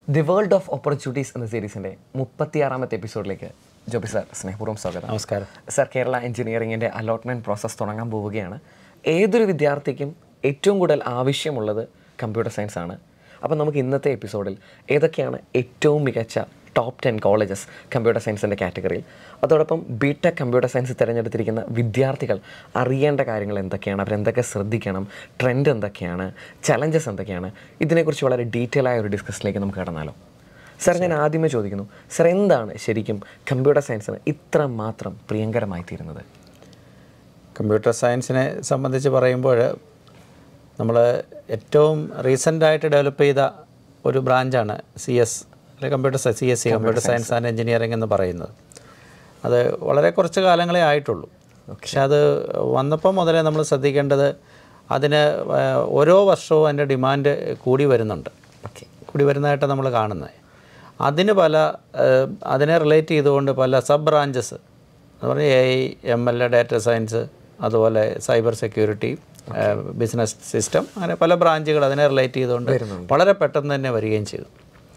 The world of opportunities എന്ന സീരീസിൻ്റെ മുപ്പത്തിയാറാമത്തെ എപ്പിസോഡിലേക്ക് Joby sir സ്നേഹപൂർവ്വം സ്വാഗതം നമസ്കാരം സാർ കേരള എഞ്ചിനീയറിംഗിൻ്റെ അലോട്ട്മെൻറ്റ് പ്രോസസ്സ് തുടങ്ങാൻ പോവുകയാണ് ഏതൊരു വിദ്യാർത്ഥിക്കും ഏറ്റവും കൂടുതൽ ആവശ്യമുള്ളത് കമ്പ്യൂട്ടർ സയൻസ് ആണ് അപ്പോൾ നമുക്ക് ഇന്നത്തെ എപ്പിസോഡിൽ ഏതൊക്കെയാണ് ഏറ്റവും മികച്ച ടോപ്പ് ടെൻ കോളേജസ് കമ്പ്യൂട്ടർ സയൻസിൻ്റെ കാറ്റഗറിയിൽ അതോടൊപ്പം ബി ടെക് കമ്പ്യൂട്ടർ സയൻസ് തിരഞ്ഞെടുത്തിരിക്കുന്ന വിദ്യാർത്ഥികൾ അറിയേണ്ട കാര്യങ്ങൾ എന്തൊക്കെയാണ് അവരെന്തൊക്കെ ശ്രദ്ധിക്കണം ട്രെൻഡ് എന്തൊക്കെയാണ് ചലഞ്ചസ് എന്തൊക്കെയാണ് ഇതിനെക്കുറിച്ച് വളരെ ഡീറ്റെയിൽ ആയ ഒരു ഡിസ്കഷനിലേക്ക് നമുക്ക് കടന്നാലോ സാർ ഞാൻ ആദ്യമേ ചോദിക്കുന്നു സാർ എന്താണ് ശരിക്കും കമ്പ്യൂട്ടർ സയൻസിന് ഇത്ര മാത്രം പ്രിയങ്കരമായി തീരുന്നത് കമ്പ്യൂട്ടർ സയൻസിനെ സംബന്ധിച്ച് പറയുമ്പോൾ നമ്മൾ ഏറ്റവും റീസെൻ്റായിട്ട് ഡെവലപ്പ് ചെയ്ത ഒരു ബ്രാഞ്ചാണ് സി എസ് അല്ലെങ്കിൽ computer C S C computer science and engineering എന്ന് പറയുന്നത് അത് വളരെ കുറച്ച് കാലങ്ങളെ ആയിട്ടുള്ളൂ പക്ഷെ അത് വന്നപ്പോൾ മുതലേ നമ്മൾ ശ്രദ്ധിക്കേണ്ടത് അതിന് ആ, ഓരോ വർഷവും അതിൻ്റെ ഡിമാൻഡ് കൂടി വരുന്നുണ്ട് ഓക്കെ കൂടി വരുന്നതായിട്ട് നമ്മൾ കാണുന്നത് അതിന് പല ഏഹ്, അതിനെ റിലേറ്റ് ചെയ്തുകൊണ്ട് പല സബ് ബ്രാഞ്ചസ് എന്ന് പറഞ്ഞാൽ A I M L A data science അതുപോലെ സൈബർ സെക്യൂരിറ്റി ബിസിനസ് സിസ്റ്റം അങ്ങനെ പല ബ്രാഞ്ചുകൾ അതിനെ റിലേറ്റ് ചെയ്തുകൊണ്ട് വളരെ പെട്ടെന്ന് തന്നെ വരികയും ചെയ്തു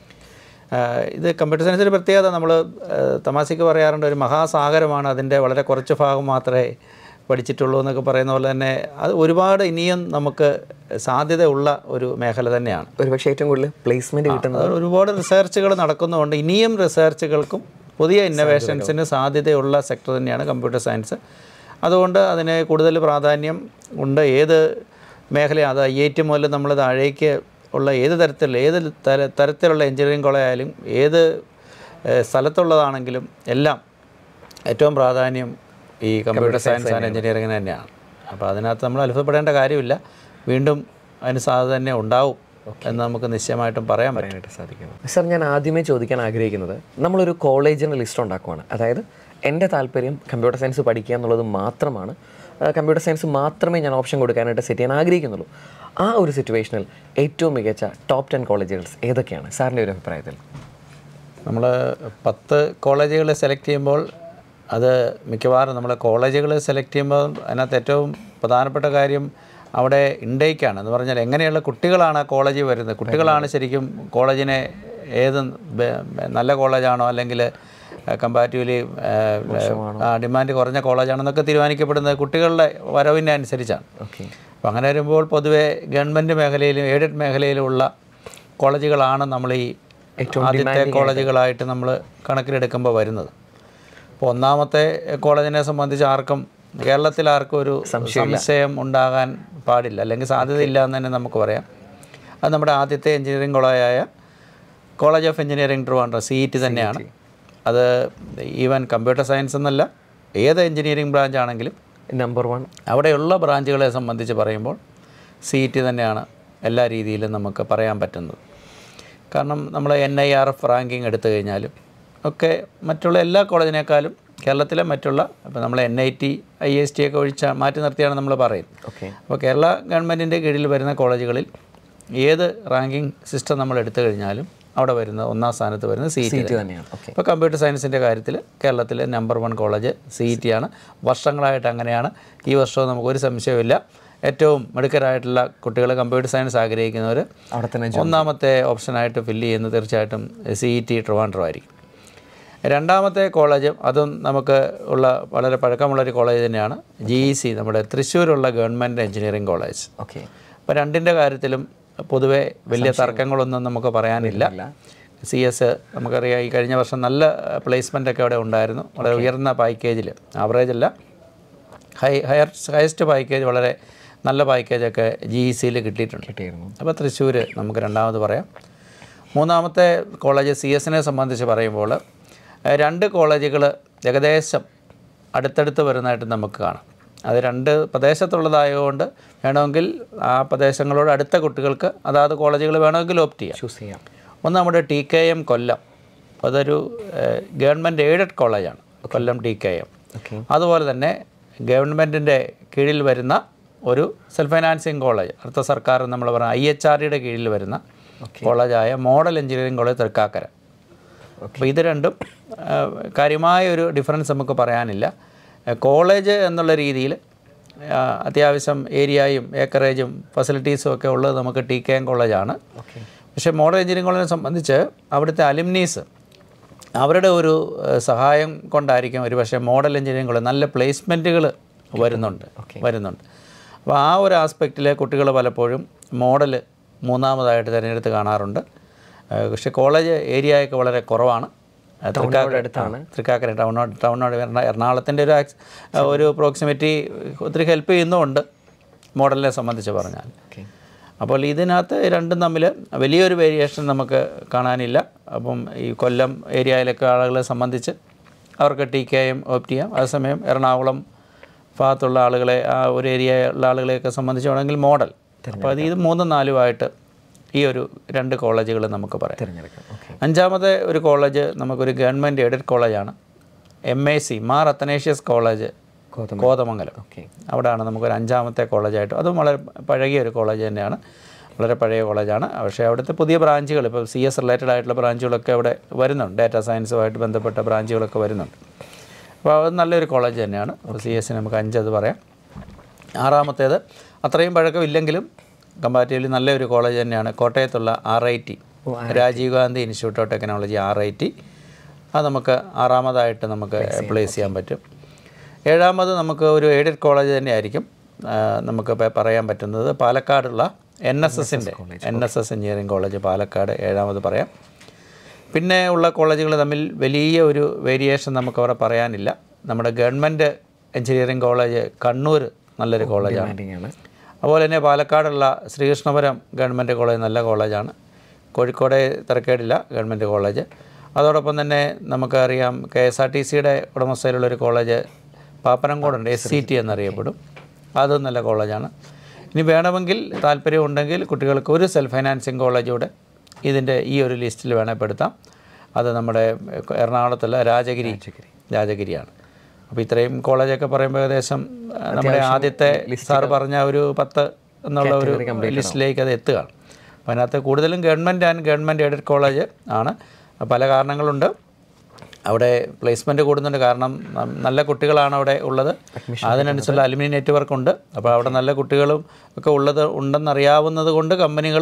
ആഹ് ഇത് കമ്പ്യൂട്ടർ സയൻസിൻ്റെ പ്രത്യേകത നമ്മൾ തമാശയ്ക്ക് പറയാറുണ്ട് ഒരു മഹാസാഗരമാണ് അതിൻ്റെ വളരെ കുറച്ച് ഭാഗം മാത്രമേ പഠിച്ചിട്ടുള്ളൂ എന്നൊക്കെ പറയുന്ന പോലെ തന്നെ അത് ഒരുപാട് ഇനിയും നമുക്ക് സാധ്യതയുള്ള ഒരു മേഖല തന്നെയാണ് ഒരുപക്ഷെ ഏറ്റവും കൂടുതൽ പ്ലേസ്മെന്റ് കിട്ടുന്നത് അത് ഒരുപാട് റിസർച്ചുകൾ നടക്കുന്നതുകൊണ്ട് ഇനിയും റിസർച്ചുകൾക്കും പുതിയ ഇന്നോവേഷൻസിന് സാധ്യതയുള്ള സെക്ടർ തന്നെയാണ് കമ്പ്യൂട്ടർ സയൻസ് അതുകൊണ്ട് അതിന് കൂടുതൽ പ്രാധാന്യം ഉണ്ട് ഏത് മേഖല അത് ഐ ഐ ടി മുതൽ നമ്മൾ താഴേക്ക് ഉള്ള ഏത് തരത്തിലുള്ള ഏത് തര തരത്തിലുള്ള എഞ്ചിനീയറിംഗ് കോളേജ് ആയാലും ഏത് ഏഹ്, സ്ഥലത്തുള്ളതാണെങ്കിലും എല്ലാം ഏറ്റവും പ്രാധാന്യം ഈ കമ്പ്യൂട്ടർ സയൻസ് ആൻഡ് എഞ്ചിനീയറിംഗിന് തന്നെയാണ് അപ്പോൾ അതിനകത്ത് നമ്മൾ അത്ഭുതപ്പെടേണ്ട കാര്യമില്ല വീണ്ടും അതിന് സാധ്യത തന്നെ ഉണ്ടാവും എന്ന് നമുക്ക് നിശ്ചയമായിട്ടും പറയാൻ പറ്റും പറയാനായിട്ട് സാധിക്കുന്നു സാർ ഞാൻ ആദ്യമേ ചോദിക്കാൻ ആഗ്രഹിക്കുന്നത് നമ്മളൊരു കോളേജിന് ലിസ്റ്റ് ഉണ്ടാക്കുവാണ് അതായത് എൻ്റെ താല്പര്യം കമ്പ്യൂട്ടർ സയൻസ് പഠിക്കുക എന്നുള്ളത് മാത്രമാണ് കമ്പ്യൂട്ടർ സയൻസ് മാത്രമേ ഞാൻ ഓപ്ഷൻ കൊടുക്കാനായിട്ട് സെറ്റ് ചെയ്യാൻ ആഗ്രഹിക്കുന്നുള്ളൂ ആ ഒരു സിറ്റുവേഷനിൽ ഏറ്റവും മികച്ച ടോപ്പ് ടെൻ കോളേജുകൾ ഏതൊക്കെയാണ് സാറിൻ്റെ ഒരു അഭിപ്രായത്തിൽ നമ്മൾ പത്ത് കോളേജുകൾ സെലക്ട് ചെയ്യുമ്പോൾ അത് മിക്കവാറും നമ്മൾ കോളേജുകൾ സെലക്ട് ചെയ്യുമ്പോൾ അതിനകത്ത് ഏറ്റവും പ്രധാനപ്പെട്ട കാര്യം അവിടെ ഇൻടേക്കാണ് എന്ന് പറഞ്ഞാൽ എങ്ങനെയുള്ള കുട്ടികളാണ് കോളേജിൽ വരുന്നത് കുട്ടികളാണ് ശരിക്കും കോളേജിനെ ഏത് ബെ- ബെ- നല്ല കോളേജാണോ അല്ലെങ്കിൽ കമ്പാരിറ്റീവ്ലി ഡിമാൻഡ് കുറഞ്ഞ കോളേജാണെന്നൊക്കെ തീരുമാനിക്കപ്പെടുന്നത് കുട്ടികളുടെ വരവിനെ അനുസരിച്ചാണ് ഓക്കെ അപ്പോൾ അങ്ങനെ വരുമ്പോൾ പൊതുവേ ഗവൺമെൻറ് മേഖലയിലും എയ്ഡഡ് മേഖലയിലുമുള്ള കോളേജുകളാണ് നമ്മൾ ഈ ആദ്യത്തെ കോളേജുകളായിട്ട് നമ്മൾ കണക്കിലെടുക്കുമ്പോൾ വരുന്നത് അപ്പോൾ ഒന്നാമത്തെ കോളേജിനെ സംബന്ധിച്ച് ആർക്കും കേരളത്തിൽ ആർക്കും ഒരു സംശയം ഉണ്ടാകാൻ പാടില്ല അല്ലെങ്കിൽ സാധ്യതയില്ല എന്ന് തന്നെ നമുക്ക് പറയാം അത് നമ്മുടെ ആദ്യത്തെ എഞ്ചിനീയറിംഗ് കോളേജായ college of engineering Trivandrum C E T തന്നെയാണ് അത് ഈവൻ കമ്പ്യൂട്ടർ സയൻസ് എന്നല്ല ഏത് എഞ്ചിനീയറിംഗ് ബ്രാഞ്ച് ആണെങ്കിലും നമ്പർ വൺ അവിടെയുള്ള ബ്രാഞ്ചുകളെ സംബന്ധിച്ച് പറയുമ്പോൾ സി ടി തന്നെയാണ് എല്ലാ രീതിയിലും നമുക്ക് പറയാൻ പറ്റുന്നത് കാരണം നമ്മൾ N I R F ranking എടുത്തു കഴിഞ്ഞാലും ഒക്കെ മറ്റുള്ള എല്ലാ കോളേജിനേക്കാളും കേരളത്തിലെ മറ്റുള്ള ഇപ്പോൾ നമ്മൾ N I T I S T ഒക്കെ ഒഴിച്ച മാറ്റി നിർത്തിയാണ് നമ്മൾ പറയുന്നത് ഓക്കെ അപ്പോൾ കേരള ഗവൺമെൻറ്റിൻ്റെ കീഴിൽ വരുന്ന കോളേജുകളിൽ ഏത് റാങ്കിങ് സിസ്റ്റം നമ്മൾ എടുത്തു കഴിഞ്ഞാലും അവിടെ വരുന്ന ഒന്നാം സ്ഥാനത്ത് വരുന്നത് സി ടി തന്നെയാണ് ഓക്കെ ഇപ്പോൾ കമ്പ്യൂട്ടർ സയൻസിൻ്റെ കാര്യത്തിൽ കേരളത്തിലെ number one college C E T ആണ് വർഷങ്ങളായിട്ട് അങ്ങനെയാണ് ഈ വർഷവും നമുക്കൊരു സംശയമില്ല ഏറ്റവും മിടുക്കരായിട്ടുള്ള കുട്ടികൾ കമ്പ്യൂട്ടർ സയൻസ് ആഗ്രഹിക്കുന്നവർ അവിടെ തന്നെ ഒന്നാമത്തെ ഓപ്ഷനായിട്ട് ഫില്ല് ചെയ്യുന്നത് തീർച്ചയായിട്ടും സി ഇ ടി ട്രിവാൻഡ്രം ആയിരിക്കും രണ്ടാമത്തെ കോളേജ് അതും നമുക്ക് ഉള്ള വളരെ പഴക്കമുള്ളൊരു കോളേജ് തന്നെയാണ് ജി ഇ സി നമ്മുടെ തൃശ്ശൂരുള്ള ഗവൺമെൻറ് എഞ്ചിനീയറിംഗ് കോളേജ് ഓക്കെ അപ്പോൾ രണ്ടിൻ്റെ കാര്യത്തിലും പൊതുവെ വലിയ തർക്കങ്ങളൊന്നും നമുക്ക് പറയാനില്ല സി എസ് നമുക്കറിയാം ഈ കഴിഞ്ഞ വർഷം നല്ല പ്ലേസ്മെൻ്റ് ഒക്കെ അവിടെ ഉണ്ടായിരുന്നു വളരെ ഉയർന്ന പാക്കേജിൽ ആവറേജ് അല്ല ഹൈ ഹയർ ഹയസ്റ്റ് പാക്കേജ് വളരെ നല്ല പാക്കേജൊക്കെ ജി ഇ സിയിൽ കിട്ടിയിട്ടുണ്ട് കിട്ടിയിരുന്നു അപ്പോൾ തൃശ്ശൂർ നമുക്ക് രണ്ടാമത് പറയാം മൂന്നാമത്തെ കോളേജ് സി എസിനെ സംബന്ധിച്ച് പറയുമ്പോൾ ഏഹ്, രണ്ട് കോളേജുകൾ ഏകദേശം അടുത്തടുത്ത് വരുന്നതായിട്ട് നമുക്ക് കാണാം അത് രണ്ട് പ്രദേശത്തുള്ളതായതുകൊണ്ട് വേണമെങ്കിൽ ആ പ്രദേശങ്ങളോട് അടുത്ത കുട്ടികൾക്ക് അതാത് കോളേജുകൾ വേണമെങ്കിൽ ഓപ്റ്റ് ചെയ്യാം ചൂസ് ചെയ്യാം ഒന്ന് നമ്മുടെ ടി കെ എം കൊല്ലം അതൊരു ഗവൺമെൻറ് എയ്ഡഡ് കോളേജാണ് Kollam T K M okay അതുപോലെ തന്നെ ഗവൺമെൻറ്റിൻ്റെ കീഴിൽ വരുന്ന ഒരു സെൽഫ് ഫൈനാൻസിങ് കോളേജ് അടുത്ത സർക്കാർ നമ്മൾ പറഞ്ഞ ഐ എച്ച് ആർ ഡിയുടെ കീഴിൽ വരുന്ന കോളേജായ മോഡൽ എഞ്ചിനീയറിംഗ് കോളേജ് തൃക്കാക്കര അപ്പോൾ ഇത് രണ്ടും ആ, കാര്യമായ ഒരു ഡിഫറൻസ് നമുക്ക് പറയാനില്ല ആ, കോളേജ് എന്നുള്ള രീതിയിൽ ആ, അത്യാവശ്യം ഏരിയയും ഏക്കറേജും ഫെസിലിറ്റീസും ഒക്കെ ഉള്ളത് നമുക്ക് ടി കെ എം കോളേജാണ് പക്ഷേ മോഡൽ എഞ്ചിനീയറിംഗ് കോളേജിനെ സംബന്ധിച്ച് അവിടുത്തെ അലുമിനീസ് അവരുടെ ഒരു ഏഹ്, സഹായം കൊണ്ടായിരിക്കും ഒരു പക്ഷേ മോഡൽ എഞ്ചിനീയറിംഗ് കോളേജ് നല്ല പ്ലേസ്മെൻറ്റുകൾ വരുന്നുണ്ട് വരുന്നുണ്ട് അപ്പോൾ ആ ഒരു ആസ്പെക്റ്റിൽ കുട്ടികൾ പലപ്പോഴും മോഡൽ മൂന്നാമതായിട്ട് തിരഞ്ഞെടുത്ത് കാണാറുണ്ട് ഏഹ്, പക്ഷേ കോളേജ് ഏരിയയൊക്കെ വളരെ കുറവാണ് ഏഹ്, തൃക്കാക്കര അടുത്താണ്. ആ, തൃക്കാക്കര ടൗണോട് ടൗണോട് എറണാ- എറണാകുളത്തിൻ്റെ ഒരു ആക്സ് ഒരു പ്രോക്സിമിറ്റി ഒത്തിരി ഹെൽപ്പ് ചെയ്യുന്നുമുണ്ട് മോഡലിനെ സംബന്ധിച്ച് പറഞ്ഞാൽ ഓക്കെ അപ്പോൾ ഇതിനകത്ത് രണ്ടും തമ്മിൽ വലിയൊരു വേരിയേഷൻ നമുക്ക് കാണാനില്ല അപ്പം ഈ കൊല്ലം ഏരിയയിലൊക്കെ ആളുകളെ സംബന്ധിച്ച് അവർക്ക് ടി കെയും ഓപ്റ്റ് ചെയ്യാം അതേസമയം എറണാകുളം ഭാഗത്തുള്ള ആളുകളെ ആ ഒരു ഏരിയയിലുള്ള ആളുകളെയൊക്കെ സംബന്ധിച്ചാണെങ്കിൽ മോഡൽ അപ്പോൾ അത് ഇത് മൂന്നും നാലുമായിട്ട് ഈ ഒരു രണ്ട് കോളേജുകൾ നമുക്ക് പറയാം തിരഞ്ഞെടുക്കാം ഓക്കെ അഞ്ചാമത്തെ ഒരു കോളേജ് നമുക്കൊരു ഗവൺമെൻറ് എയ്ഡഡ് കോളേജാണ് M A C Mar Athanasius college Kothamangalam. Kothamangalam okay അവിടെയാണ് നമുക്കൊരു അഞ്ചാമത്തെ കോളേജായിട്ട് അതും വളരെ പഴകിയ ഒരു കോളേജ് തന്നെയാണ് വളരെ പഴയ കോളേജാണ് പക്ഷേ അവിടുത്തെ പുതിയ ബ്രാഞ്ചുകൾ ഇപ്പോൾ സി എസ് റിലേറ്റഡ് ആയിട്ടുള്ള ബ്രാഞ്ചുകളൊക്കെ അവിടെ വരുന്നുണ്ട് ഡാറ്റാ സയൻസുമായിട്ട് ബന്ധപ്പെട്ട ബ്രാഞ്ചുകളൊക്കെ വരുന്നുണ്ട് അപ്പോൾ അത് നല്ലൊരു കോളേജ് തന്നെയാണ് അപ്പോൾ സി എസിന് നമുക്ക് അഞ്ചത് പറയാം ആറാമത്തേത് അത്രയും പഴക്കമില്ലെങ്കിലും കമ്പാരിറ്റീവ്ലി നല്ലൊരു കോളേജ് തന്നെയാണ് കോട്ടയത്തുള്ള R I T Rajiv Gandhi institute of technology R I T അത് നമുക്ക് ആറാമതായിട്ട് നമുക്ക് പ്ലേസ് ചെയ്യാൻ പറ്റും ഏഴാമത് നമുക്ക് ഒരു എയ്ഡഡ് കോളേജ് തന്നെയായിരിക്കും ആ, നമുക്ക് ഇപ്പം പറയാൻ പറ്റുന്നത് പാലക്കാടുള്ള എൻ എസ് എസിൻ്റെ N S S engineering college Palakkad ഏഴാമത് പറയാം പിന്നെ ഉള്ള കോളേജുകൾ തമ്മിൽ വലിയ ഒരു വേരിയേഷൻ നമുക്ക് അവിടെ പറയാനില്ല നമ്മുടെ ഗവൺമെൻറ് എഞ്ചിനീയറിംഗ് കോളേജ് കണ്ണൂർ നല്ലൊരു കോളേജാണ് ഡിമാൻഡിങ് ആണ് അതുപോലെ തന്നെ പാലക്കാടുള്ള ശ്രീകൃഷ്ണപുരം ഗവൺമെൻറ് കോളേജ് നല്ല കോളേജാണ് കോഴിക്കോട് തിരക്കേടില്ല ഗവൺമെൻറ് കോളേജ് അതോടൊപ്പം തന്നെ നമുക്കറിയാം കെ എസ് ആർ ടി സിയുടെ ഉടമസ്ഥയിലുള്ളൊരു കോളേജ് പാപ്പനംകോടുണ്ട് എസ് സി ടി എന്നറിയപ്പെടും അതും നല്ല കോളേജാണ് ഇനി വേണമെങ്കിൽ താല്പര്യമുണ്ടെങ്കിൽ കുട്ടികൾക്ക് ഒരു സെൽഫ് ഫൈനാൻസിങ് കോളേജ് കൂടെ ഇതിൻ്റെ ഈ ഒരു ലിസ്റ്റിൽ വേണേൽ പെടുത്താം അത് നമ്മുടെ എറണാകുളത്തുള്ള രാജഗിരി രാജഗിരിയാണ് അപ്പോൾ ഇത്രയും കോളേജൊക്കെ പറയുമ്പോൾ ഏകദേശം ആ, നമ്മുടെ ആദ്യത്തെ സാറ് പറഞ്ഞ ഒരു പത്ത് എന്നുള്ള ഒരു ലിസ്റ്റിലേക്ക് അത് എത്തുകയാണ് അപ്പോൾ അതിനകത്ത് കൂടുതലും government and government aided college ആണ് പല കാരണങ്ങളുണ്ട് അവിടെ പ്ലേസ്മെൻറ്റ് കൂടുന്നുണ്ട് കാരണം നം- നല്ല കുട്ടികളാണ് അവിടെ ഉള്ളത് അതിനനുസരിച്ചുള്ള അലുമിനി നെറ്റ്വർക്ക് ഉണ്ട് അപ്പോൾ അവിടെ നല്ല കുട്ടികളും ഒക്കെ ഉള്ളത് ഉണ്ടെന്നറിയാവുന്നത് കൊണ്ട് കമ്പനികൾ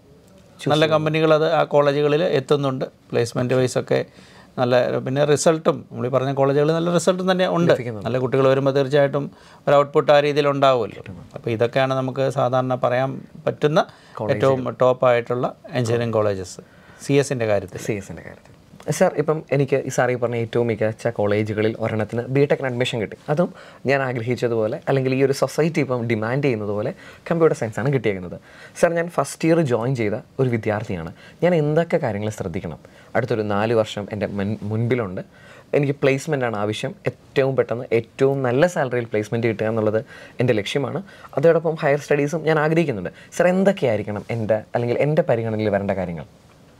നല്ല കമ്പനികൾ അത് ആ കോളേജുകളിൽ എത്തുന്നുണ്ട് പ്ലേസ്മെൻറ്റ് വൈസ് ഒക്കെ നല്ല പിന്നെ റിസൾട്ടും നമ്മൾ ഈ പറഞ്ഞ കോളേജുകളിൽ നല്ല റിസൾട്ടും തന്നെ ഉണ്ട് നല്ല കുട്ടികൾ വരുമ്പോൾ തീർച്ചയായിട്ടും ഒരു ഔട്ട്പുട്ട് ആ രീതിയിൽ ഉണ്ടാവുമല്ലോ അപ്പോൾ ഇതൊക്കെയാണ് നമുക്ക് സാധാരണ പറയാൻ പറ്റുന്ന ഏറ്റവും ടോപ്പായിട്ടുള്ള എഞ്ചിനീയറിംഗ് കോളേജസ് സി എസിൻ്റെ കാര്യത്തിൽ സി എസിൻ്റെ കാര്യത്തിൽ സാർ ഇപ്പം എനിക്ക് ഈ സാർ ഈ പറഞ്ഞ ഏറ്റവും മികച്ച കോളേജുകളിൽ ഒരെണ്ണത്തിന് ബി ടെക്കിന് അഡ്മിഷൻ കിട്ടി അതും ഞാൻ ആഗ്രഹിച്ചതുപോലെ അല്ലെങ്കിൽ ഈ ഒരു സൊസൈറ്റി ഇപ്പം ഡിമാൻഡ് ചെയ്യുന്നത് പോലെ കമ്പ്യൂട്ടർ സയൻസ് ആണ് കിട്ടിയേക്കുന്നത് സാർ ഞാൻ ഫസ്റ്റ് ഇയർ ജോയിൻ ചെയ്ത ഒരു വിദ്യാർത്ഥിയാണ് ഞാൻ എന്തൊക്കെ കാര്യങ്ങൾ ശ്രദ്ധിക്കണം അടുത്തൊരു നാല് വർഷം എൻ്റെ മുൻ മുൻപിലുണ്ട് എനിക്ക് പ്ലേസ്മെൻ്റ് ആണ് ആവശ്യം ഏറ്റവും പെട്ടെന്ന് ഏറ്റവും നല്ല സാലറിയിൽ പ്ലേസ്മെൻറ്റ് കിട്ടുക എന്നുള്ളത് എൻ്റെ ലക്ഷ്യമാണ് അതോടൊപ്പം ഹയർ സ്റ്റഡീസും ഞാൻ ആഗ്രഹിക്കുന്നുണ്ട് സാർ എന്തൊക്കെയായിരിക്കണം എൻ്റെ അല്ലെങ്കിൽ എൻ്റെ പരിഗണനയിൽ വരേണ്ട കാര്യങ്ങൾ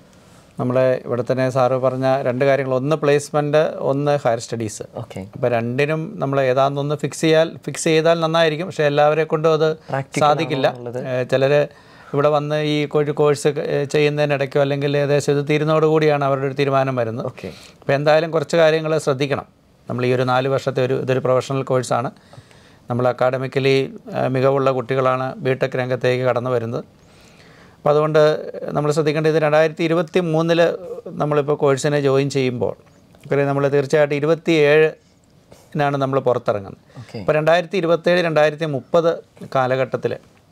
നമ്മളെ ഇവിടെ തന്നെ സാറ് പറഞ്ഞ രണ്ട് കാര്യങ്ങൾ ഒന്ന് പ്ലേസ്മെൻറ്റ് ഒന്ന് ഹയർ സ്റ്റഡീസ് ഓക്കെ അപ്പോൾ രണ്ടിനും നമ്മൾ ഏതാണെന്നൊന്ന് ഫിക്സ് ചെയ്യാൽ ഫിക്സ് ചെയ്താൽ നന്നായിരിക്കും പക്ഷേ എല്ലാവരെ കൊണ്ടും അത് സാധിക്കില്ല ചിലർ ഇവിടെ വന്ന് ഈ ഒരു കോഴ്സ് ചെയ്യുന്നതിനിടയ്ക്കോ അല്ലെങ്കിൽ ഏകദേശം ഇത് തീരുന്നതോടുകൂടിയാണ് അവരുടെ ഒരു തീരുമാനം വരുന്നത് ഓക്കെ അപ്പോൾ എന്തായാലും കുറച്ച് കാര്യങ്ങൾ ശ്രദ്ധിക്കണം നമ്മൾ ഈ ഒരു നാല് വർഷത്തെ ഒരു ഇതൊരു പ്രൊഫഷണൽ കോഴ്സാണ് നമ്മൾ അക്കാഡമിക്കലി മികവുള്ള കുട്ടികളാണ് ബി ടെക് രംഗത്തേക്ക് കടന്നു വരുന്നത് അപ്പോൾ അതുകൊണ്ട് നമ്മൾ ശ്രദ്ധിക്കേണ്ടത് ഇത് രണ്ടായിരത്തി ഇരുപത്തി മൂന്നിൽ നമ്മളിപ്പോൾ കോഴ്സിനെ ജോയിൻ ചെയ്യുമ്പോൾ നമ്മൾ തീർച്ചയായിട്ടും ഇരുപത്തി ഏഴിനാണ് നമ്മൾ പുറത്തിറങ്ങുന്നത് ഓക്കെ ഇപ്പോൾ രണ്ടായിരത്തി ഇരുപത്തേഴ് രണ്ടായിരത്തി മുപ്പത് കാലഘട്ടത്തിൽ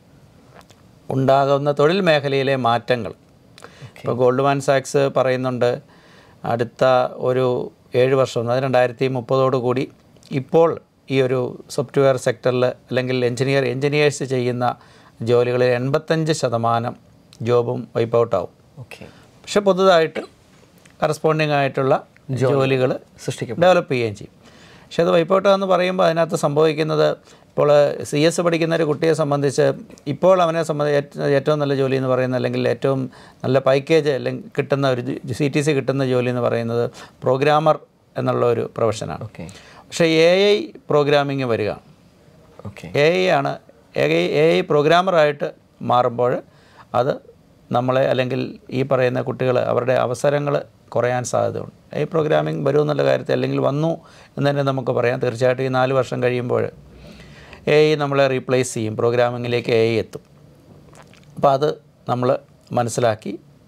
ഉണ്ടാകുന്ന തൊഴിൽ മേഖലയിലെ മാറ്റങ്ങൾ ഇപ്പോൾ ഗോൾഡ്മാൻ സാക്സ് പറയുന്നുണ്ട് അടുത്ത ഒരു ഏഴ് വർഷം അതായത് രണ്ടായിരത്തി മുപ്പതോടു കൂടി ഇപ്പോൾ ഈ ഒരു സോഫ്റ്റ്വെയർ സെക്ടറിൽ അല്ലെങ്കിൽ എഞ്ചിനീയർ എഞ്ചിനീയേഴ്സ് ചെയ്യുന്ന ജോലികളിൽ എൺപത്തഞ്ച് ശതമാനം ജോബും വൈപ്പ് ഔട്ടാവും ഓക്കെ പക്ഷെ പുതുതായിട്ട് കറസ്പോണ്ടിങ് ആയിട്ടുള്ള ജോലികൾ സൃഷ്ടിക്കും ഡെവലപ്പ് ചെയ്യുകയും ചെയ്യും പക്ഷെ അത് വൈപ്പ് എന്ന് പറയുമ്പോൾ അതിനകത്ത് സംഭവിക്കുന്നത് ഇപ്പോൾ സി എസ് പഠിക്കുന്ന ഒരു കുട്ടിയെ സംബന്ധിച്ച് ഇപ്പോൾ അവനെ സംബന്ധിച്ച് ഏറ്റവും നല്ല ജോലി എന്ന് പറയുന്നത് അല്ലെങ്കിൽ ഏറ്റവും നല്ല പാക്കേജ് അല്ലെങ്കിൽ കിട്ടുന്ന ഒരു സി ടി സി കിട്ടുന്ന ജോലി എന്ന് പറയുന്നത് പ്രോഗ്രാമർ എന്നുള്ള ഒരു പ്രൊഫഷനാണ് ഓക്കെ പക്ഷേ എ ഐ പ്രോഗ്രാമിങ് വരിക ഓക്കെ എ ഐ ആണ് എ ഐ എ ഐ പ്രോഗ്രാമറായിട്ട് മാറുമ്പോൾ അത് നമ്മളെ അല്ലെങ്കിൽ ഈ പറയുന്ന കുട്ടികൾ അവരുടെ അവസരങ്ങൾ കുറയാൻ സാധ്യതയുണ്ട് എ ഐ പ്രോഗ്രാമിംഗ് വരുമെന്നുള്ള കാര്യത്തിൽ അല്ലെങ്കിൽ വന്നു എന്ന് തന്നെ നമുക്ക് പറയാം തീർച്ചയായിട്ടും ഈ നാല് വർഷം കഴിയുമ്പോൾ എ ഐ നമ്മളെ റീപ്ലേസ് ചെയ്യും പ്രോഗ്രാമിങ്ങിലേക്ക് എ ഐ എത്തും അപ്പോൾ അത് നമ്മൾ മനസ്സിലാക്കി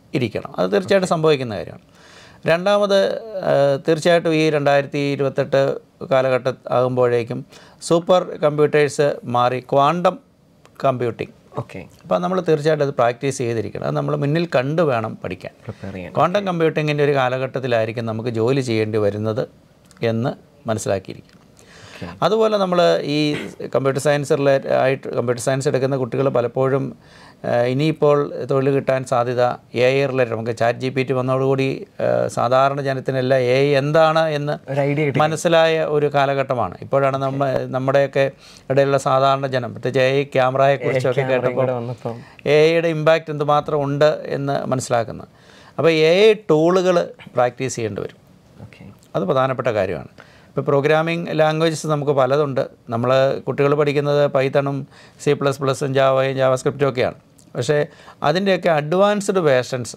ഇരിക്കണം അത് തീർച്ചയായിട്ടും സംഭവിക്കുന്ന കാര്യമാണ് രണ്ടാമത് ആ, തീർച്ചയായിട്ടും ഈ രണ്ടായിരത്തി ഇരുപത്തെട്ട് കാലഘട്ടം ആകുമ്പോഴേക്കും സൂപ്പർ കമ്പ്യൂട്ടേഴ്സ് മാറി ക്വാണ്ടം കമ്പ്യൂട്ടിംഗ് ഓക്കെ അപ്പോൾ നമ്മൾ തീർച്ചയായിട്ടും അത് പ്രാക്ടീസ് ചെയ്തിരിക്കണം അത് നമ്മൾ മുന്നിൽ കണ്ടു വേണം പഠിക്കാൻ പ്രിപ്പയർ ചെയ്യാൻ ക്വാണ്ടം കമ്പ്യൂട്ടിങ്ങിൻ്റെ ഒരു കാലഘട്ടത്തിലായിരിക്കും നമുക്ക് ജോലി ചെയ്യേണ്ടി വരുന്നത് എന്ന് മനസ്സിലാക്കിയിരിക്കും അതുപോലെ നമ്മൾ ഈ കമ്പ്യൂട്ടർ സയൻസ് റിലേറ്റ് ആയിട്ട് കമ്പ്യൂട്ടർ സയൻസ് എടുക്കുന്ന കുട്ടികൾ പലപ്പോഴും ആ, ഇനിയിപ്പോൾ തൊഴിൽ കിട്ടാൻ സാധ്യത എ ഐ റിലേറ്റഡ് നമുക്ക് ചാറ്റ് ജി പി ടി വന്നതോടുകൂടി ആ, സാധാരണ ജനത്തിനെല്ലാം എ ഐ എന്താണ് എന്ന് ഒരു ഐഡിയ കിട്ടി മനസ്സിലായ ഒരു കാലഘട്ടമാണ് ഇപ്പോഴാണ് നമ്മ നമ്മുടെയൊക്കെ ഇടയിലുള്ള സാധാരണ ജനം പ്രത്യേകിച്ച് എ ഐ ക്യാമറയെക്കുറിച്ചൊക്കെ കേട്ടപ്പോൾ ഇവിടെ വന്നപ്പോൾ എ ഐയുടെ ഇമ്പാക്റ്റ് എന്തുമാത്രം ഉണ്ട് എന്ന് മനസ്സിലാക്കുന്നത് അപ്പോൾ എ ഐ ടൂളുകൾ പ്രാക്ടീസ് ചെയ്യേണ്ടി വരും ഓക്കെ അത് പ്രധാനപ്പെട്ട കാര്യമാണ് ഇപ്പോൾ പ്രോഗ്രാമിംഗ് ലാംഗ്വേജസ് നമുക്ക് പലതുണ്ട് നമ്മൾ കുട്ടികൾ പഠിക്കുന്നത് പൈത്തണും സി പ്ലസ് പ്ലസും ജാവയും ജാവാസ്ക്രിപ്റ്റും ഒക്കെയാണ് പക്ഷേ അതിൻ്റെയൊക്കെ അഡ്വാൻസ്ഡ് വേർഷൻസ്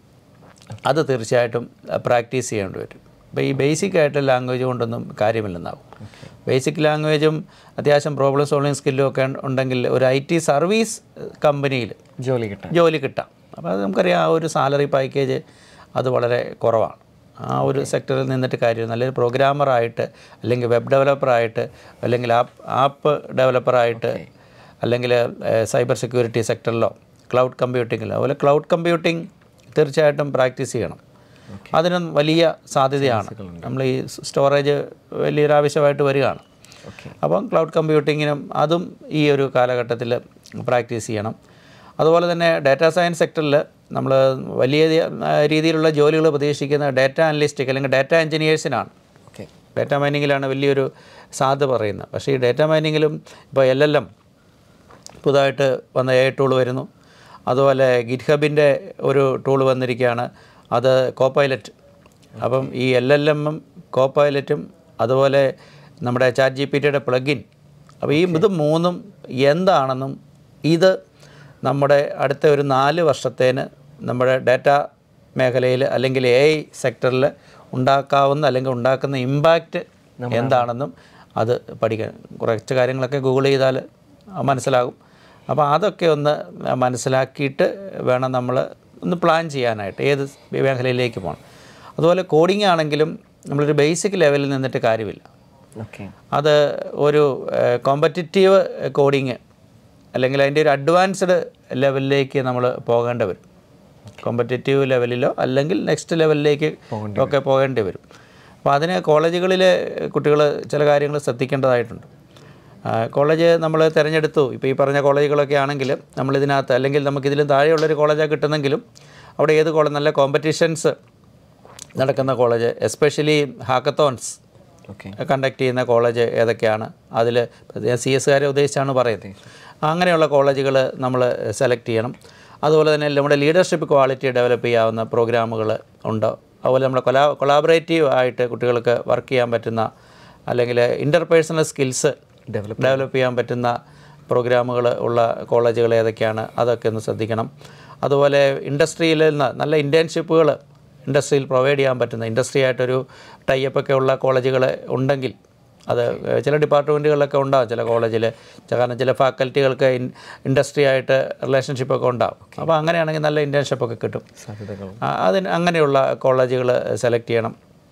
അത് തീർച്ചയായിട്ടും പ്രാക്ടീസ് ചെയ്യേണ്ടി വരും അപ്പോൾ ഈ ബേസിക് ആയിട്ട് ലാംഗ്വേജ് കൊണ്ടൊന്നും കാര്യമില്ലെന്നാവും ബേസിക് ലാംഗ്വേജും അത്യാവശ്യം പ്രോബ്ലം സോൾവിങ് സ്കില്ലും ഒക്കെ ഉണ്ടെങ്കിൽ ഒരു ഐ ടി സർവീസ് കമ്പനിയിൽ ജോലി കിട്ടാൻ ജോലി കിട്ടാം അപ്പോൾ അത് നമുക്കറിയാം ആ ഒരു സാലറി പാക്കേജ് അത് വളരെ കുറവാണ് ആ ഒരു സെക്ടറിൽ നിന്നിട്ട് കാര്യം നല്ലൊരു പ്രോഗ്രാമറായിട്ട് അല്ലെങ്കിൽ വെബ് ഡെവലപ്പറായിട്ട് അല്ലെങ്കിൽ ആപ്പ് ആപ്പ് ഡെവലപ്പറായിട്ട് അല്ലെങ്കിൽ സൈബർ സെക്യൂരിറ്റി സെക്ടറിലോ ക്ലൗഡ് കമ്പ്യൂട്ടിങ്ങിലോ അതുപോലെ ക്ലൗഡ് കമ്പ്യൂട്ടിംഗ് തീർച്ചയായിട്ടും പ്രാക്ടീസ് ചെയ്യണം അതിനും വലിയ സാധ്യതയാണ് നമ്മൾ ഈ സ്റ്റോറേജ് വലിയൊരു ആവശ്യമായിട്ട് വരികയാണ് ഓക്കെ അപ്പം ക്ലൗഡ് കമ്പ്യൂട്ടിങ്ങിനും അതും ഈ ഒരു കാലഘട്ടത്തിൽ പ്രാക്ടീസ് ചെയ്യണം അതുപോലെ തന്നെ ഡാറ്റാ സയൻസ് സെക്ടറിൽ നമ്മൾ വലിയ ആ, രീതിയിലുള്ള ജോലികൾ പ്രതീക്ഷിക്കുന്ന ഡാറ്റ അനലിസ്റ്റിക് അല്ലെങ്കിൽ ഡാറ്റ എഞ്ചിനീയേഴ്സിനാണ് ഓക്കെ ഡാറ്റ മൈനിങ്ങിലാണ് വലിയൊരു സാധ്യത പറയുന്നത് പക്ഷേ ഈ ഡാറ്റ മൈനിങ്ങിലും ഇപ്പോൾ എൽ എൽ എം പുതുതായിട്ട് വന്ന എ ടൂൾ വരുന്നു അതുപോലെ ഗിറ്റ്ഹബിൻ്റെ ഒരു ടൂൾ വന്നിരിക്കുകയാണ് അത് കോപ്പൈലറ്റ് അപ്പം ഈ എൽ എൽ എമ്മും കോപ്പൈലറ്റും അതുപോലെ നമ്മുടെ ചാറ്റ് ജി പി ടിയുടെ പ്ലഗിൻ അപ്പോൾ ഈ ഇത് മൂന്നും എന്താണെന്നും ഇത് നമ്മുടെ അടുത്ത ഒരു നാല് വർഷത്തേന് നമ്മുടെ ഡാറ്റ മേഖലയിൽ അല്ലെങ്കിൽ എ ഐ സെക്ടറിൽ ഉണ്ടാക്കാവുന്ന അല്ലെങ്കിൽ ഉണ്ടാക്കുന്ന ഇമ്പാക്റ്റ് എന്താണെന്നും അത് പഠിക്കാൻ കുറച്ച് കാര്യങ്ങളൊക്കെ ഗൂഗിൾ ചെയ്താൽ മനസ്സിലാകും അപ്പോൾ അതൊക്കെ ഒന്ന് മനസ്സിലാക്കിയിട്ട് വേണം നമ്മൾ ഒന്ന് പ്ലാൻ ചെയ്യാനായിട്ട് ഏത് മേഖലയിലേക്ക് പോകണം അതുപോലെ കോഡിംഗ് ആണെങ്കിലും നമ്മളൊരു ബേസിക് ലെവലിൽ നിന്നിട്ട് കാര്യമില്ല ഓക്കെ അത് ഒരു കോമ്പറ്റിറ്റീവ് കോഡിങ് അല്ലെങ്കിൽ അതിൻ്റെ ഒരു അഡ്വാൻസ്ഡ് ലെവലിലേക്ക് നമ്മൾ പോകേണ്ടി വരും കോമ്പറ്റിറ്റീവ് ലെവലിലോ അല്ലെങ്കിൽ നെക്സ്റ്റ് ലെവലിലേക്ക് ഒക്കെ പോകേണ്ടി വരും അപ്പോൾ അതിന് കോളേജുകളിലെ കുട്ടികൾ ചില കാര്യങ്ങൾ ശ്രദ്ധിക്കേണ്ടതായിട്ടുണ്ട് ആ, കോളേജ് നമ്മൾ തിരഞ്ഞെടുത്തു ഇപ്പോൾ ഈ പറഞ്ഞ കോളേജുകളൊക്കെ ആണെങ്കിൽ നമ്മളിതിനകത്ത് അല്ലെങ്കിൽ നമുക്കിതിലും താഴെയുള്ളൊരു കോളേജാണ് കിട്ടുന്നെങ്കിലും അവിടെ ഏത് കോളേജ് നല്ല കോമ്പറ്റീഷൻസ് നടക്കുന്ന college especially hackathons okay conduct ചെയ്യുന്ന കോളേജ് ഏതൊക്കെയാണ് അതിൽ സി എസ്കാരെ ഉദ്ദേശിച്ചാണ് പറയുന്നത് അങ്ങനെയുള്ള കോളേജുകൾ നമ്മൾ സെലക്ട് ചെയ്യണം അതുപോലെ തന്നെ നമ്മുടെ ലീഡർഷിപ്പ് ക്വാളിറ്റി ഡെവലപ്പ് ചെയ്യാവുന്ന പ്രോഗ്രാമുകൾ ഉണ്ട് അതുപോലെ നമ്മുടെ കൊലാ കൊളാബറേറ്റീവ് ആയിട്ട് കുട്ടികൾക്ക് വർക്ക് ചെയ്യാൻ പറ്റുന്ന അല്ലെങ്കിൽ ഇൻ്റർപേഴ്സണൽ സ്കിൽസ് ഡെവലപ്പ് ഡെവലപ്പ് ചെയ്യാൻ പറ്റുന്ന പ്രോഗ്രാമുകൾ ഉള്ള കോളേജുകൾ ഏതൊക്കെയാണ് അതൊക്കെ ഒന്ന് ശ്രദ്ധിക്കണം അതുപോലെ ഇൻഡസ്ട്രിയിൽ നിന്ന് നല്ല ഇൻറ്റേൺഷിപ്പുകൾ ഇൻഡസ്ട്രിയിൽ പ്രൊവൈഡ് ചെയ്യാൻ പറ്റുന്ന ഇൻഡസ്ട്രി ആയിട്ടൊരു ടൈപ്പ് ഒക്കെ ഉള്ള കോളേജുകൾ ഉണ്ടെങ്കിൽ അത് ചില ഡിപ്പാർട്ട്മെൻറ്റുകളിലൊക്കെ ഉണ്ടാവും ചില കോളേജിൽ കാരണം ചില ഫാക്കൽറ്റികൾക്ക് ഇൻഡസ്ട്രി ആയിട്ട് റിലേഷൻഷിപ്പൊക്കെ ഉണ്ടാവും അപ്പോൾ അങ്ങനെയാണെങ്കിൽ നല്ല ഇൻറ്റേൺഷിപ്പൊക്കെ കിട്ടും സാധ്യതകൾ ആ, അതിന് അങ്ങനെയുള്ള കോളേജുകൾ സെലക്ട് ചെയ്യണം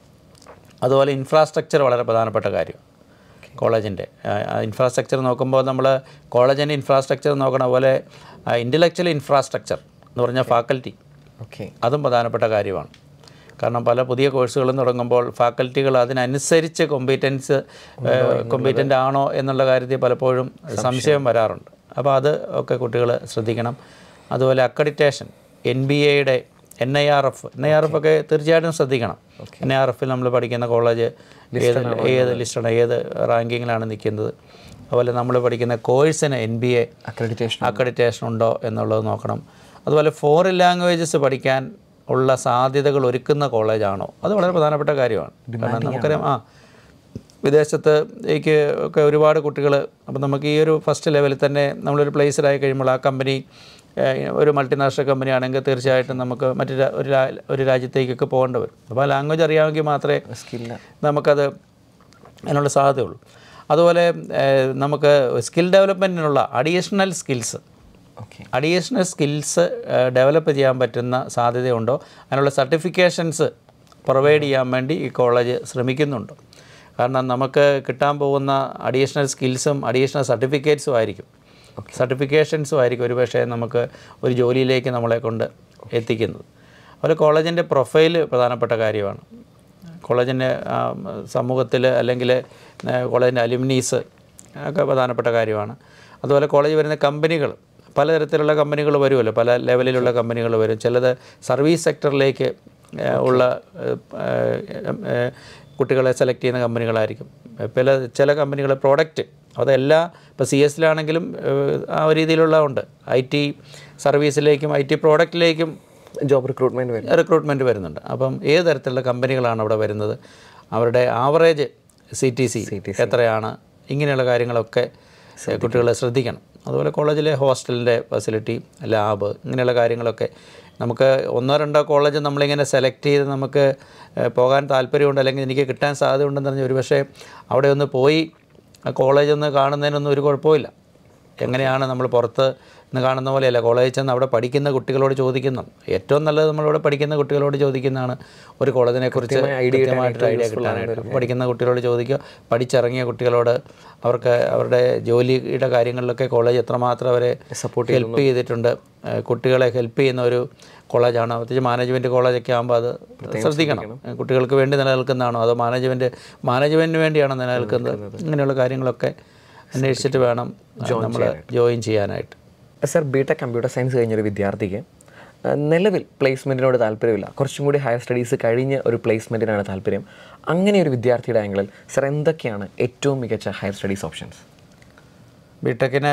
അതുപോലെ ഇൻഫ്രാസ്ട്രക്ചർ വളരെ പ്രധാനപ്പെട്ട കാര്യം കോളേജിൻ്റെ ഇൻഫ്രാസ്ട്രക്ചർ നോക്കുമ്പോൾ നമ്മൾ കോളേജിൻ്റെ ഇൻഫ്രാസ്ട്രക്ചർ നോക്കണ പോലെ ഇൻ്റലക്ച്വൽ ഇൻഫ്രാസ്ട്രക്ചർ എന്ന് പറഞ്ഞാൽ ഫാക്കൽറ്റി ഓക്കെ അതും പ്രധാനപ്പെട്ട കാര്യമാണ് കാരണം പല പുതിയ കോഴ്സുകളും തുടങ്ങുമ്പോൾ ഫാക്കൽറ്റികൾ അതിനനുസരിച്ച് കോമ്പീറ്റൻസ് കോമ്പീറ്റൻ്റ് ആണോ എന്നുള്ള കാര്യത്തിൽ പലപ്പോഴും സംശയം വരാറുണ്ട് അപ്പോൾ അത് ഒക്കെ കുട്ടികൾ ശ്രദ്ധിക്കണം അതുപോലെ അക്രഡിറ്റേഷൻ എൻ ബി എയുടെ N I R F N I R F ഒക്കെ തീർച്ചയായിട്ടും ശ്രദ്ധിക്കണം എൻ ഐ ആർ എഫിൽ നമ്മൾ പഠിക്കുന്ന കോളേജ് ഏത് ഏത് ലിസ്റ്റാണ് ഏത് റാങ്കിങ്ങിലാണ് നിൽക്കുന്നത് അതുപോലെ നമ്മൾ പഠിക്കുന്ന കോഴ്സിന് N B A accreditation accreditation ഉണ്ടോ എന്നുള്ളത് നോക്കണം അതുപോലെ ഫോറിൻ ലാംഗ്വേജസ് പഠിക്കാൻ ഉള്ള സാധ്യതകൾ ഒരുക്കുന്ന കോളേജാണോ അത് വളരെ പ്രധാനപ്പെട്ട കാര്യമാണ് കാരണം നമുക്കറിയാം ആ വിദേശത്തേക്ക് ഒക്കെ ഒരുപാട് കുട്ടികൾ അപ്പോൾ നമുക്ക് ഈ ഒരു ഫസ്റ്റ് ലെവലിൽ തന്നെ നമ്മളൊരു പ്ലേസിലായി കഴിയുമ്പോൾ ആ കമ്പനി ഏഹ്, ഒരു മൾട്ടിനാഷണൽ കമ്പനി ആണെങ്കിൽ തീർച്ചയായിട്ടും നമുക്ക് മറ്റു രാ- ഒരു രാ- ഒരു രാജ്യത്തേക്കൊക്കെ പോകേണ്ടി വരും അപ്പോൾ ലാംഗ്വേജ് അറിയാമെങ്കിൽ മാത്രമേ സ്കില്ല നമുക്കത് അതിനുള്ള സാധ്യതയുള്ളൂ അതുപോലെ ഏഹ്, നമുക്ക് സ്കിൽ ഡെവലപ്മെൻറ്റിനുള്ള additional skills okay additional skills develop ചെയ്യാൻ പറ്റുന്ന സാധ്യതയുണ്ടോ അതിനുള്ള സർട്ടിഫിക്കേഷൻസ് പ്രൊവൈഡ് ചെയ്യാൻ വേണ്ടി ഈ കോളേജ് ശ്രമിക്കുന്നുണ്ട് കാരണം നമുക്ക് കിട്ടാൻ പോകുന്ന അഡീഷണൽ സ്കിൽസും അഡീഷണൽ സർട്ടിഫിക്കറ്റ്സും ആയിരിക്കും സർട്ടിഫിക്കേഷൻസും ആയിരിക്കും ഒരുപക്ഷെ നമുക്ക് ഒരു ജോലിയിലേക്ക് നമ്മളെ കൊണ്ട് എത്തിക്കുന്നത് അതുപോലെ കോളേജിൻ്റെ പ്രൊഫൈൽ പ്രധാനപ്പെട്ട കാര്യമാണ് കോളേജിൻ്റെ സമൂഹത്തിൽ അല്ലെങ്കിൽ കോളേജിൻ്റെ അലുമിനീസ് ഒക്കെ പ്രധാനപ്പെട്ട കാര്യമാണ് അതുപോലെ കോളേജിൽ വരുന്ന കമ്പനികൾ പലതരത്തിലുള്ള കമ്പനികൾ വരുമല്ലോ പല ലെവലിലുള്ള കമ്പനികൾ വരും ചിലത് സർവീസ് സെക്ടറിലേക്ക് ഏഹ്, ഉള്ള ഏഹ്, ഏഹ്, ഏഹ്, കുട്ടികളെ സെലക്ട് ചെയ്യുന്ന കമ്പനികളായിരിക്കും പല ചില കമ്പനികൾ പ്രോഡക്റ്റ് അതെല്ലാ ഇപ്പോൾ സി എസിലാണെങ്കിലും ആ ഒരു രീതിയിലുള്ള ഉണ്ട് ഐ ടി സർവീസിലേക്കും ഐ ടി പ്രോഡക്റ്റിലേക്കും ജോബ് റിക്രൂട്ട്മെന്റ് വരും റിക്രൂട്ട്മെൻറ്റ് വരുന്നുണ്ട് അപ്പം ഏത് തരത്തിലുള്ള കമ്പനികളാണ് അവിടെ വരുന്നത് അവരുടെ ആവറേജ് സി ടി സി എത്രയാണ് ഇങ്ങനെയുള്ള കാര്യങ്ങളൊക്കെ കുട്ടികളെ ശ്രദ്ധിക്കണം അതുപോലെ കോളേജിലെ ഹോസ്റ്റലിൻ്റെ ഫെസിലിറ്റി ലാബ് ഇങ്ങനെയുള്ള കാര്യങ്ങളൊക്കെ നമുക്ക് ഒന്നോ രണ്ടോ കോളേജ് നമ്മളിങ്ങനെ സെലക്ട് ചെയ്ത് നമുക്ക് ഏഹ്, പോകാൻ താല്പര്യമുണ്ട് അല്ലെങ്കിൽ എനിക്ക് കിട്ടാൻ സാധ്യത ഉണ്ടെന്ന് പറഞ്ഞാൽ ഒരുപക്ഷെ അവിടെ ഒന്ന് പോയി ആ കോളേജ് ഒന്ന് കാണുന്നതിനൊന്നും ഒരു കുഴപ്പമില്ല എങ്ങനെയാണ് നമ്മൾ പുറത്ത് നിന്ന് കാണുന്ന പോലെയല്ല കോളേജിൽ ചെന്ന് അവിടെ പഠിക്കുന്ന കുട്ടികളോട് ചോദിക്കുന്നു ഏറ്റവും നല്ലത് നമ്മളിവിടെ പഠിക്കുന്ന കുട്ടികളോട് ചോദിക്കുന്നതാണ് ഒരു കോളേജിനെ കുറിച്ച് കൃത്യമായിട്ടൊരു ഐഡിയ കിട്ടാനായിട്ട് പഠിക്കുന്ന കുട്ടികളോട് ചോദിക്കുക പഠിച്ചിറങ്ങിയ കുട്ടികളോട് അവർക്ക് അവരുടെ ജോലിയുടെ കാര്യങ്ങളിലൊക്കെ കോളേജ് എത്രമാത്രം അവരെ സപ്പോർട്ട് ഹെൽപ്പ് ചെയ്തിട്ടുണ്ട് ഏഹ് കുട്ടികളെ ഹെൽപ്പ് ചെയ്യുന്ന ഒരു കോളേജാണ് പ്രത്യേകിച്ച് മാനേജ്മെൻറ്റ് കോളേജൊക്കെ ആകുമ്പോൾ അത് ശ്രദ്ധിക്കണം ഏഹ് കുട്ടികൾക്ക് വേണ്ടി നിലനിൽക്കുന്നതാണോ അതോ മാനേജ്മെൻറ്റ് മാനേജ്മെൻറ്റിന് വേണ്ടിയാണോ നിലനിൽക്കുന്നത് ഇങ്ങനെയുള്ള കാര്യങ്ങളൊക്കെ അന്വേഷിച്ചിട്ട് വേണം നമ്മൾ ജോയിൻ ചെയ്യാനായിട്ട് sir B tech computer science കഴിഞ്ഞൊരു വിദ്യാർത്ഥിക്ക് ആ, നിലവിൽ പ്ലേസ്മെൻറ്റിനോട് താല്പര്യമില്ല കുറച്ചും കൂടി ഹയർ സ്റ്റഡീസ് കഴിഞ്ഞ ഒരു പ്ലേസ്മെൻറ്റിനാണ് താല്പര്യം അങ്ങനെ ഒരു വിദ്യാർത്ഥിയുടെ ആംഗിളിൽ സർ എന്തൊക്കെയാണ് ഏറ്റവും മികച്ച ഹയർ സ്റ്റഡീസ് ഓപ്ഷൻസ് ബിടെക്കിന്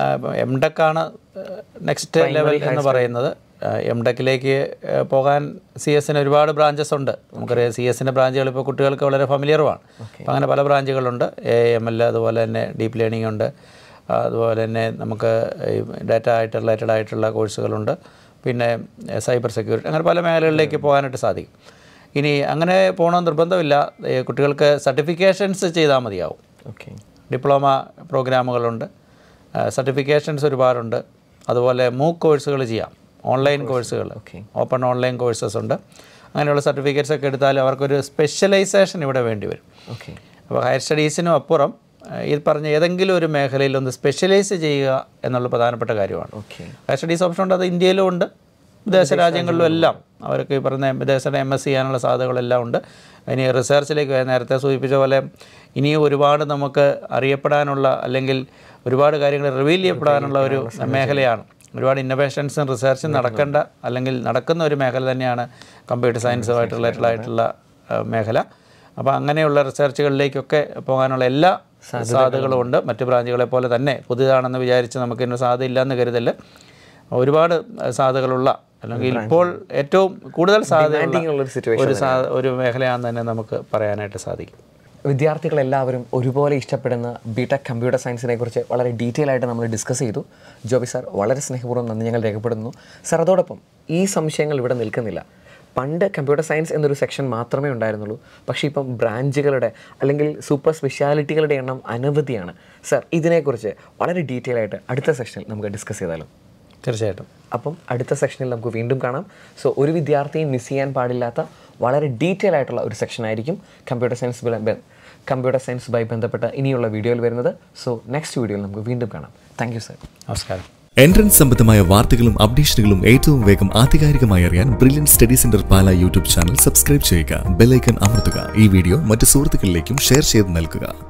എം ടെക്കാണ് നെക്സ്റ്റ് ലെവൽ എന്ന് പറയുന്നത് എം ടെക്കിലേക്ക് പോകാൻ സി എസിന് ഒരുപാട് ബ്രാഞ്ചസ് ഉണ്ട് നമുക്കറിയാം സി എസിൻ്റെ ബ്രാഞ്ചുകൾ ഇപ്പോൾ കുട്ടികൾക്ക് വളരെ ഫെമിലിയറുമാണ് അപ്പോൾ അങ്ങനെ പല ബ്രാഞ്ചുകളുണ്ട് എ എം എൽ അതുപോലെ തന്നെ ഡീപ്പ് ലേണിംഗ് ഉണ്ട് ആ, അതുപോലെ തന്നെ നമുക്ക് ഡാറ്റ ആയിട്ട് റിലേറ്റഡ് ആയിട്ടുള്ള കോഴ്സുകളുണ്ട് പിന്നെ സൈബർ സെക്യൂരിറ്റി അങ്ങനെ പല മേഖലകളിലേക്ക് പോകാനായിട്ട് സാധിക്കും ഇനി അങ്ങനെ പോകണമെന്ന് നിർബന്ധമില്ല ഏ, കുട്ടികൾക്ക് സർട്ടിഫിക്കേഷൻസ് ചെയ്താൽ മതിയാവും ഓക്കെ ഡിപ്ലോമ പ്രോഗ്രാമുകളുണ്ട് സർട്ടിഫിക്കേഷൻസ് ഒരുപാടുണ്ട് അതുപോലെ മൂക്ക് കോഴ്സുകൾ ചെയ്യാം ഓൺലൈൻ കോഴ്സുകൾ Okay. ഓപ്പൺ ഓൺലൈൻ കോഴ്സസ് ഉണ്ട് അങ്ങനെയുള്ള സർട്ടിഫിക്കറ്റ്സ് ഒക്കെ എടുത്താൽ അവർക്കൊരു സ്പെഷ്യലൈസേഷൻ ഇവിടെ വേണ്ടി വരും ഓക്കെ അപ്പോൾ ഹയർ സ്റ്റഡീസിനും അപ്പുറം ഏഹ്, ഈ പറഞ്ഞ ഏതെങ്കിലും ഒരു മേഖലയിൽ ഒന്ന് സ്പെഷ്യലൈസ് ചെയ്യുക എന്നുള്ള പ്രധാനപ്പെട്ട കാര്യമാണ് ഓക്കെ ഹയർ സ്റ്റഡീസ് ഓപ്ഷൻ ഉണ്ട് അത് ഇന്ത്യയിലും ഉണ്ട് വിദേശ രാജ്യങ്ങളിലും എല്ലാം അവർക്ക് ഈ പറഞ്ഞ വിദേശ എം എസ് ചെയ്യാനുള്ള സാധ്യതകളെല്ലാം ഉണ്ട് ഇനി റിസർച്ചിലേക്ക് വരാൻ നേരത്തെ സൂചിപ്പിച്ച പോലെ ഇനിയും ഒരുപാട് നമുക്ക് അറിയപ്പെടാനുള്ള അല്ലെങ്കിൽ ഒരുപാട് കാര്യങ്ങൾ റിവീൽ ചെയ്യപ്പെടാനുള്ള ഒരു മേഖലയാണ് ഒരുപാട് ഇന്നോവേഷൻസും റിസർച്ചും നടക്കേണ്ട അല്ലെങ്കിൽ നടക്കുന്ന ഒരു മേഖല തന്നെയാണ് കമ്പ്യൂട്ടർ സയൻസുമായിട്ട് റിലേറ്റഡ് ആയിട്ടുള്ള ആ, മേഖല അപ്പോൾ അങ്ങനെയുള്ള റിസർച്ചുകളിലേക്കൊക്കെ പോകാനുള്ള എല്ലാ സാധ്യതകളും ഉണ്ട് മറ്റ് ബ്രാഞ്ചുകളെ പോലെ തന്നെ പുതിയതാണെന്ന് വിചാരിച്ച് നമുക്ക് ഇതിന് സാധ്യത ഇല്ലയെന്ന് കരുതല് ഒരുപാട് സാധ്യതകളുള്ള അല്ലെങ്കിൽ ഇപ്പോൾ ഏറ്റവും കൂടുതൽ സാധ്യതയുള്ള ഉള്ളൊരു സിറ്റുവേഷൻ ഒരു സാ ഒരു മേഖലയാണെന്ന് തന്നെ നമുക്ക് പറയാനായിട്ട് സാധിക്കും വിദ്യാർത്ഥികളെല്ലാവരും ഒരുപോലെ ഇഷ്ടപ്പെടുന്ന ബി ടെക് കമ്പ്യൂട്ടർ സയൻസിനെ കുറിച്ച് വളരെ ഡീറ്റെയിൽ ആയിട്ട് നമ്മൾ ഡിസ്കസ് ചെയ്തു ജോബി സാർ വളരെ സ്നേഹപൂർവ്വം നന്ദി ഞങ്ങൾ രേഖപ്പെടുന്നു സാർ അതോടൊപ്പം ഈ സംശയങ്ങൾ ഇവിടെ നിൽക്കുന്നില്ല പണ്ട് കമ്പ്യൂട്ടർ സയൻസ് എന്നൊരു സെക്ഷൻ മാത്രമേ ഉണ്ടായിരുന്നുള്ളൂ പക്ഷേ ഇപ്പം ബ്രാഞ്ചുകളുടെ അല്ലെങ്കിൽ സൂപ്പർ സ്പെഷ്യാലിറ്റികളുടെ എണ്ണം അനവധിയാണ് സാർ ഇതിനെക്കുറിച്ച് വളരെ ഡീറ്റെയിൽ ആയിട്ട് അടുത്ത സെഷനിൽ നമുക്ക് ഡിസ്കസ് ചെയ്താലും തീർച്ചയായിട്ടും അപ്പം അടുത്ത സെക്ഷനിൽ നമുക്ക് വീണ്ടും കാണാം സോ ഒരു വിദ്യാർത്ഥിയും മിസ് ചെയ്യാൻ പാടില്ലാത്ത വളരെ ഡീറ്റെയിൽ ആയിട്ടുള്ള ഒരു സെക്ഷൻ ആയിരിക്കും കമ്പ്യൂട്ടർ സയൻസ് കമ്പ്യൂട്ടർ സയൻസുമായി ബന്ധപ്പെട്ട ഇനിയുള്ള വീഡിയോയിൽ വരുന്നത് സോ നെക്സ്റ്റ് വീഡിയോയിൽ നമുക്ക് വീണ്ടും കാണാം താങ്ക് യു സർ നമസ്കാരം എൻട്രൻസ് സംബന്ധമായ വാർത്തകളും അപ്ഡേഷനുകളും ഏറ്റവും വേഗം ആധികാരികമായി അറിയാൻ brilliant study centre Pala YouTube channel subscribe ചെയ്യുക ബെല്ലൈക്കൺ അമർത്തുക ഈ വീഡിയോ മറ്റ് സുഹൃത്തുക്കളിലേക്കും ഷെയർ ചെയ്ത് നൽകുക